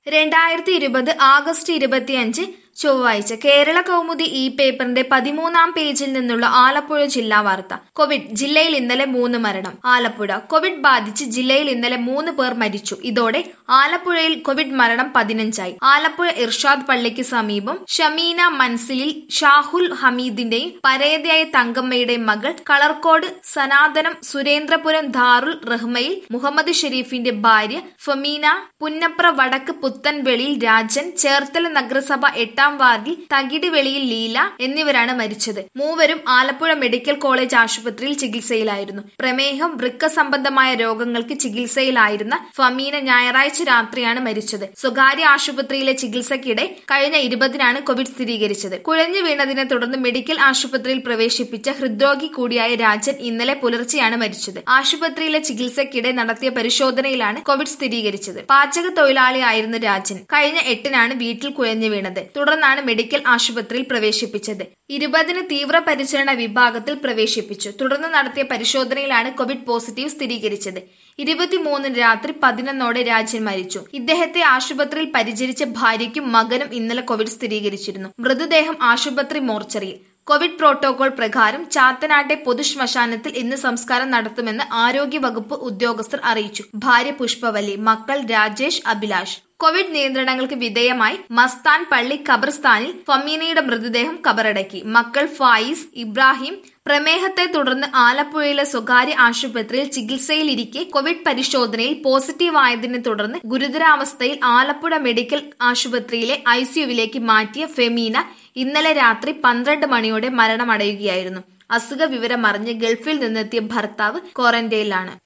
രണ്ടായിരത്തി ഇരുപത് ആഗസ്റ്റ് ഇരുപത്തിയഞ്ച് ചൊവ്വാഴ്ച കേരള കൗമുദി ഈ പേപ്പറിന്റെ പതിമൂന്നാം പേജിൽ നിന്നുള്ള ആലപ്പുഴ ജില്ലാ വാർത്ത കോവിഡ് ജില്ലയിൽ ഇന്നലെ മൂന്ന് മരണം ആലപ്പുഴ കോവിഡ് ബാധിച്ച് ജില്ലയിൽ ഇന്നലെ മൂന്ന് പേർ മരിച്ചു ഇതോടെ ആലപ്പുഴയിൽ കോവിഡ് മരണം പതിനഞ്ചായി ആലപ്പുഴ ഇർഷാദ് പള്ളിക്ക് സമീപം ഷമീന മൻസിലിൽ ഷാഹുൽ ഹമീദിന്റെയും പരേതയായ തങ്കമ്മയുടെയും മകൾ കളർക്കോട് സനാതനം സുരേന്ദ്രപുരം ധാറുൽ റഹ്മയിൽ മുഹമ്മദ് ഷെരീഫിന്റെ ഭാര്യ ഫമീന പുന്നപ്ര വടക്ക് പുത്തൻവെളിയിൽ രാജൻ ചേർത്തല നഗരസഭ എട്ടാം വാർഡിൽ തകിട് വെളിയിൽ ലീല എന്നിവരാണ് മരിച്ചത് മൂവരും ആലപ്പുഴ മെഡിക്കൽ കോളേജ് ആശുപത്രിയിൽ ചികിത്സയിലായിരുന്നു പ്രമേഹം വൃക്ക സംബന്ധമായ രോഗങ്ങൾക്ക് ചികിത്സയിലായിരുന്ന ഫമീന ഞായറാഴ്ച രാത്രിയാണ് മരിച്ചത് സ്വകാര്യ ആശുപത്രിയിലെ ചികിത്സയ്ക്കിടെ കഴിഞ്ഞ ഇരുപതിനാണ് കോവിഡ് സ്ഥിരീകരിച്ചത് കുഴഞ്ഞു വീണതിനെ തുടർന്ന് മെഡിക്കൽ ആശുപത്രിയിൽ പ്രവേശിപ്പിച്ച ഹൃദ്രോഗി കൂടിയായ രാജൻ ഇന്നലെ പുലർച്ചെയാണ് മരിച്ചത് ആശുപത്രിയിലെ ചികിത്സയ്ക്കിടെ നടത്തിയ പരിശോധനയിലാണ് കോവിഡ് സ്ഥിരീകരിച്ചത് പാചക തൊഴിലാളിയായിരുന്നു രാജൻ കഴിഞ്ഞ എട്ടിനാണ് വീട്ടിൽ കുഴഞ്ഞു വീണത് തുടർന്നാണ് മെഡിക്കൽ ആശുപത്രിയിൽ പ്രവേശിപ്പിച്ചത് ഇരുപതിന് തീവ്രപരിചരണ വിഭാഗത്തിൽ പ്രവേശിപ്പിച്ചു തുടർന്ന് നടത്തിയ പരിശോധനയിലാണ് കോവിഡ് പോസിറ്റീവ് സ്ഥിരീകരിച്ചത് ഇരുപത്തിമൂന്നിന് രാത്രി പതിനൊന്നോടെ രാജൻ മരിച്ചു ഇദ്ദേഹത്തെ ആശുപത്രിയിൽ പരിചരിച്ച ഭാര്യയ്ക്കും മകനും ഇന്നലെ കോവിഡ് സ്ഥിരീകരിച്ചിരുന്നു മൃതദേഹം ആശുപത്രി മോർച്ചറിയിൽ കോവിഡ് പ്രോട്ടോകോൾ പ്രകാരം ചാത്തനാട്ടെ പൊതുശ്മശാനത്തിൽ ഇന്ന് സംസ്കാരം നടത്തുമെന്ന് ആരോഗ്യവകുപ്പ് ഉദ്യോഗസ്ഥർ അറിയിച്ചു ഭാര്യ പുഷ്പവല്ലി മക്കൾ രാജേഷ് അഭിലാഷ് കോവിഡ് നിയന്ത്രണങ്ങൾക്ക് വിധേയമായി മസ്താൻ പള്ളി ഖബർസ്ഥാനിൽ ഫമീനയുടെ മൃതദേഹം കബറടക്കി മക്കൾ ഫായിസ് ഇബ്രാഹിം പ്രമേഹത്തെ തുടർന്ന് ആലപ്പുഴയിലെ സ്വകാര്യ ആശുപത്രിയിൽ ചികിത്സയിലിരിക്കെ കോവിഡ് പരിശോധനയിൽ പോസിറ്റീവ് ആയതിനെ തുടർന്ന് ഗുരുതരാവസ്ഥയിൽ ആലപ്പുഴ മെഡിക്കൽ ആശുപത്രിയിലെ ഐസിയുവിലേക്ക് മാറ്റിയ ഫെമീന ഇന്നലെ രാത്രി പന്ത്രണ്ട് മണിയോടെ മരണമടയുകയായിരുന്നു അസുഖ വിവരം അറിഞ്ഞ് ഗൾഫിൽ നിന്നെത്തിയ ഭർത്താവ് ക്വാറന്റൈനിലാണ്